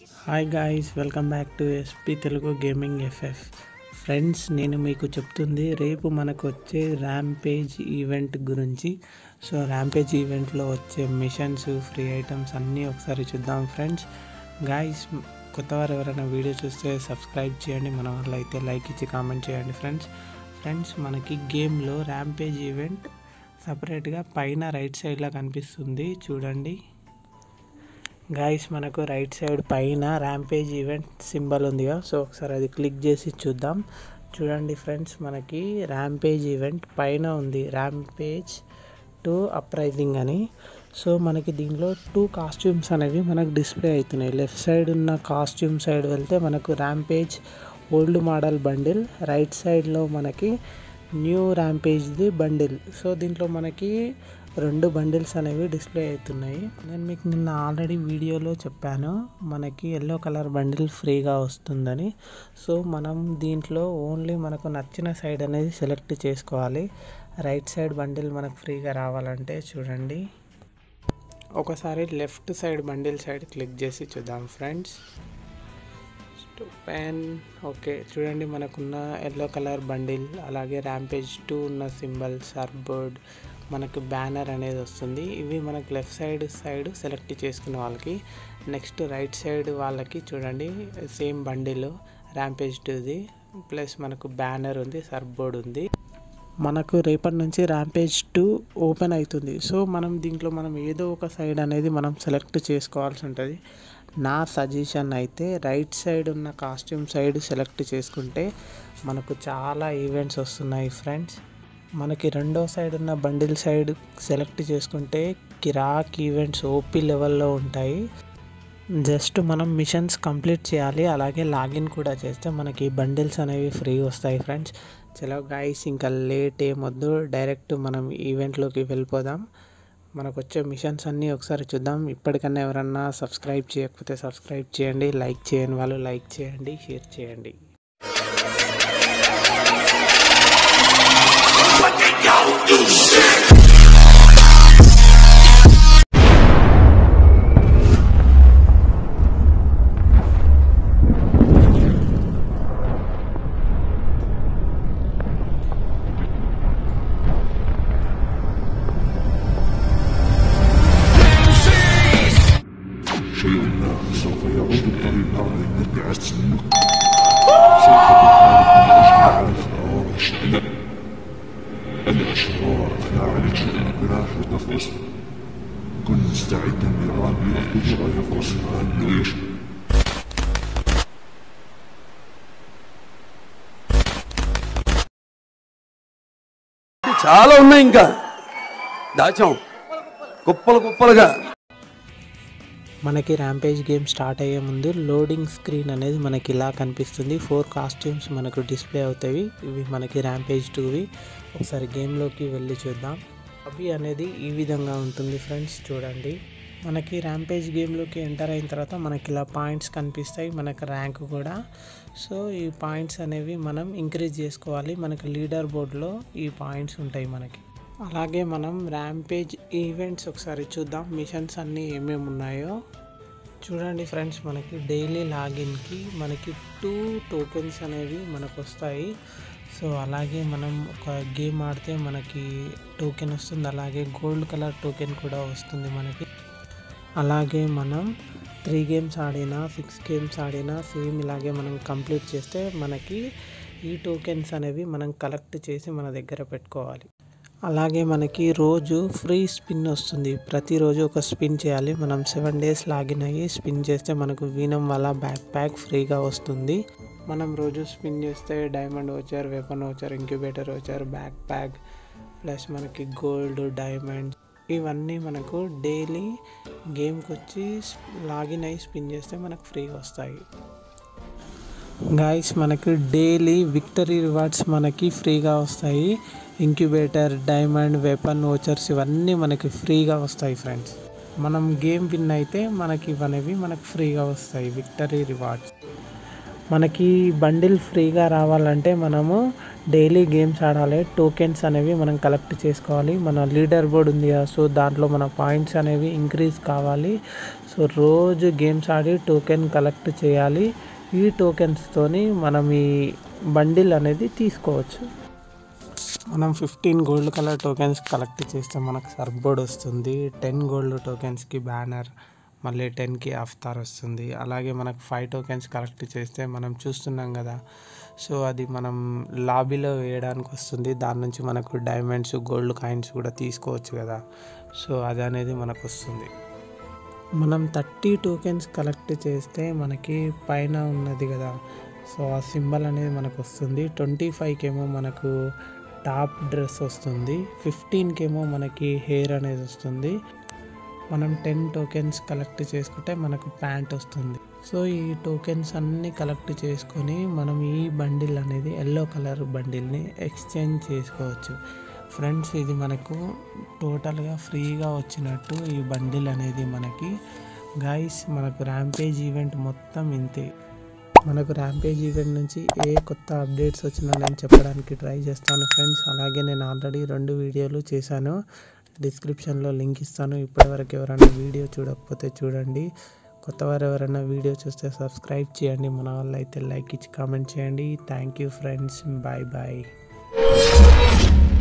hi guys welcome back to SP Telugu gaming FF friends నేను మీకు చెప్తుంది రేపు మనకు వచ్చే ర్యాంపేజ్ ఈవెంట్ గురించి సో ర్యాంపేజ్ ఈవెంట్లో వచ్చే మిషన్స్ ఫ్రీ ఐటమ్స్ అన్నీ ఒకసారి చూద్దాం ఫ్రెండ్స్ గాయస్ కొత్తవారు ఎవరైనా వీడియో చూస్తే సబ్స్క్రైబ్ చేయండి మన వాళ్ళు అయితే లైక్ ఇచ్చి కామెంట్ చేయండి ఫ్రెండ్స్ ఫ్రెండ్స్ మనకి గేమ్లో ర్యాంపేజ్ ఈవెంట్ సపరేట్గా పైన రైట్ సైడ్లో కనిపిస్తుంది చూడండి గాయస్ మనకు రైట్ సైడ్ పైన ర్యాంపేజ్ ఈవెంట్ సింబల్ ఉందిగా సో ఒకసారి అది క్లిక్ చేసి చూద్దాం చూడండి ఫ్రెండ్స్ మనకి ర్యాంపేజ్ ఈవెంట్ పైన ఉంది ర్యాంపేజ్ టు అప్రైజింగ్ అని సో మనకి దీనిలో టూ కాస్ట్యూమ్స్ అనేవి మనకు డిస్ప్లే అవుతున్నాయి లెఫ్ట్ సైడ్ ఉన్న కాస్ట్యూమ్ సైడ్ వెళ్తే మనకు rampage old model bundle right సైడ్లో మనకి న్యూ ర్యాంపేజ్ది బండిల్ సో దీంట్లో మనకి రెండు బండిల్స్ అనేవి డిస్ప్లే అవుతున్నాయి నేను మీకు నిన్న ఆల్రెడీ వీడియోలో చెప్పాను మనకి ఎల్లో కలర్ బండిల్ ఫ్రీగా వస్తుందని సో మనం దీంట్లో ఓన్లీ మనకు నచ్చిన సైడ్ అనేది సెలెక్ట్ చేసుకోవాలి రైట్ సైడ్ బండిల్ మనకు ఫ్రీగా రావాలంటే చూడండి ఒకసారి left side bundle side click చేసి చూద్దాం ఫ్రెండ్స్ పెన్ ఓకే చూడండి మనకున్న ఎల్లో కలర్ బండిల్ అలాగే ర్యాంపేజ్ టూ ఉన్న సింబల్ సర్బోర్డ్ మనకు బ్యానర్ అనేది వస్తుంది ఇవి మనకు లెఫ్ట్ సైడ్ సైడ్ సెలెక్ట్ చేసుకున్న వాళ్ళకి నెక్స్ట్ రైట్ సైడ్ వాళ్ళకి చూడండి సేమ్ బండిల్ ర్యాంపేజ్ టూది ప్లస్ మనకు బ్యానర్ ఉంది సర్బోర్డ్ ఉంది మనకు రేపటి నుంచి ర్యాంపేజ్ టూ ఓపెన్ అవుతుంది సో మనం దీంట్లో మనం ఏదో ఒక సైడ్ అనేది మనం సెలెక్ట్ చేసుకోవాల్సి ఉంటుంది నా సజెషన్ అయితే రైట్ సైడ్ ఉన్న కాస్ట్యూమ్ సైడ్ సెలెక్ట్ చేసుకుంటే మనకు చాలా ఈవెంట్స్ వస్తున్నాయి ఫ్రెండ్స్ మనకి రెండో సైడ్ ఉన్న బండిల్ సైడ్ సెలెక్ట్ చేసుకుంటే కిరాక్ ఈవెంట్స్ ఓపీ లెవెల్లో ఉంటాయి జస్ట్ మనం మిషన్స్ కంప్లీట్ చేయాలి అలాగే లాగిన్ కూడా చేస్తే మనకి బండిల్స్ అనేవి ఫ్రీ వస్తాయి ఫ్రెండ్స్ చలో గాయస్ ఇంకా లేట్ ఏమొద్దు డైరెక్ట్ మనం ఈవెంట్లోకి వెళ్ళిపోదాం మనకు వచ్చే మిషన్స్ అన్నీ ఒకసారి చూద్దాం ఇప్పటికన్నా ఎవరన్నా సబ్స్క్రైబ్ చేయకపోతే సబ్స్క్రైబ్ చేయండి లైక్ చేయని వాళ్ళు లైక్ చేయండి షేర్ చేయండి شيء ما سوف يعود الطريق على النبي عسلك سوف تحارب الأشرار شأنا الأشرار فاعل شيء براشد فصل كن مستعدا لران يأخذ غير فصل عنه يشاء చాలా ఉన్నాయి ఇంకా దాచాం కుప్పలు కుప్పలుగా మనకి ర్యాంపేజ్ గేమ్ స్టార్ట్ అయ్యే ముందు లోడింగ్ స్క్రీన్ అనేది మనకి ఇలా కనిపిస్తుంది ఫోర్ కాస్ట్యూమ్స్ మనకు డిస్ప్లే అవుతాయి ఇవి మనకి ర్యాంపేజ్ టూవి ఒకసారి గేమ్లోకి వెళ్ళి చూద్దాం అవి అనేది ఈ విధంగా ఉంటుంది ఫ్రెండ్స్ చూడండి మనకి ర్యాంపేజ్ గేమ్లోకి ఎంటర్ అయిన తర్వాత మనకి ఇలా పాయింట్స్ కనిపిస్తాయి మనకు ర్యాంక్ కూడా సో ఈ పాయింట్స్ అనేవి మనం ఇంక్రీజ్ చేసుకోవాలి మనకి లీడర్ బోర్డ్లో ఈ పాయింట్స్ ఉంటాయి మనకి అలాగే మనం ర్యాంపేజ్ ఈవెంట్స్ ఒకసారి చూద్దాం మిషన్స్ అన్నీ ఏమేమి ఉన్నాయో చూడండి ఫ్రెండ్స్ మనకి డైలీ లాగిన్కి మనకి టూ టోకెన్స్ అనేవి మనకు వస్తాయి సో అలాగే మనం ఒక గేమ్ ఆడితే మనకి టోకెన్ వస్తుంది అలాగే గోల్డ్ కలర్ టోకెన్ కూడా వస్తుంది మనకి అలాగే మనం త్రీ గేమ్స్ ఆడినా సిక్స్ గేమ్స్ ఆడినా సేమ్ ఇలాగే మనం కంప్లీట్ చేస్తే మనకి ఈ టోకెన్స్ అనేవి మనం కలెక్ట్ చేసి మన దగ్గర పెట్టుకోవాలి అలాగే మనకి రోజు ఫ్రీ స్పిన్ వస్తుంది ప్రతిరోజు ఒక స్పిన్ చేయాలి మనం సెవెన్ డేస్ లాగిన్ అయ్యి స్పిన్ చేస్తే మనకు వీనం వల్ల బ్యాక్ ప్యాక్ ఫ్రీగా వస్తుంది మనం రోజు స్పిన్ చేస్తే డైమండ్ వచ్చారు వెపన్ వచ్చారు ఇంక్యుబేటర్ వచ్చారు బ్యాక్ ప్యాక్ ప్లస్ మనకి గోల్డ్ డైమండ్ ఇవన్నీ మనకు డైలీ గేమ్కి వచ్చి లాగిన్ అయ్యి స్పిన్ చేస్తే మనకు ఫ్రీగా వస్తాయి గాయస్ మనకి డైలీ విక్టరీ రివార్డ్స్ మనకి ఫ్రీగా వస్తాయి ఇంక్యుబేటర్ డైమండ్ వెపన్ ఓచర్స్ ఇవన్నీ మనకి ఫ్రీగా వస్తాయి ఫ్రెండ్స్ మనం గేమ్ విన్ అయితే మనకి ఇవనేవి మనకు ఫ్రీగా వస్తాయి విక్టరీ రివార్డ్స్ మనకి బండిల్ ఫ్రీగా రావాలంటే మనము డైలీ గేమ్స్ ఆడాలి టోకెన్స్ అనేవి మనం కలెక్ట్ చేసుకోవాలి మన లీడర్ బోర్డ్ ఉంది కదా సో దాంట్లో మన పాయింట్స్ అనేవి ఇంక్రీజ్ కావాలి సో రోజు గేమ్స్ ఆడి టోకెన్ కలెక్ట్ చేయాలి ఈ టోకెన్స్తోని మనం ఈ బండిల్ అనేది తీసుకోవచ్చు మనం fifteen gold colour tokens collect చేస్తే మనకు సర్ఫ్ బోర్డ్ వస్తుంది టెన్ గోల్డ్ టోకెన్స్కి బ్యానర్ మళ్ళీ టెన్కి అఫ్తార్ వస్తుంది అలాగే మనకు ఫైవ్ టోకెన్స్ కలెక్ట్ చేస్తే మనం చూస్తున్నాం కదా సో అది మనం లాబీలో వేయడానికి వస్తుంది దాని నుంచి మనకు డైమండ్స్ గోల్డ్ కాయిన్స్ కూడా తీసుకోవచ్చు కదా సో అది అనేది మనకు వస్తుంది మనం థర్టీ టోకెన్స్ కలెక్ట్ చేస్తే మనకి పైన ఉన్నది కదా సో ఆ సింబల్ అనేది మనకు వస్తుంది ట్వంటీ ఫైవ్కి ఏమో మనకు టాప్ డ్రెస్ వస్తుంది ఫిఫ్టీన్కి ఏమో మనకి హెయిర్ అనేది వస్తుంది మనం టెన్ టోకెన్స్ కలెక్ట్ చేసుకుంటే మనకు ప్యాంట్ వస్తుంది సో ఈ టోకెన్స్ అన్నీ కలెక్ట్ చేసుకొని మనం ఈ బండిల్ అనేది ఎల్లో కలర్ బండిల్ని ఎక్స్చేంజ్ చేసుకోవచ్చు ఫ్రెండ్స్ ఇది మనకు టోటల్గా ఫ్రీగా వచ్చినట్టు ఈ బండిల్ అనేది మనకి గైస్ మనకు ర్యాంపేజ్ ఈవెంట్ మొత్తం ఇంతే మనకు ర్యాంపేజ్ ఈవెంట్ నుంచి ఏ కొత్త అప్డేట్స్ వచ్చినా నేను చెప్పడానికి ట్రై చేస్తాను ఫ్రెండ్స్ అలాగే నేను ఆల్రెడీ రెండు వీడియోలు చేశాను డిస్క్రిప్షన్లో లింక్ ఇస్తాను ఇప్పటివరకు ఎవరైనా వీడియో చూడకపోతే చూడండి కొత్తవారు ఎవరైనా వీడియో చూస్తే సబ్స్క్రైబ్ చేయండి మన వాళ్ళు అయితే లైక్ ఇచ్చి కామెంట్ చేయండి thank you friends bye bye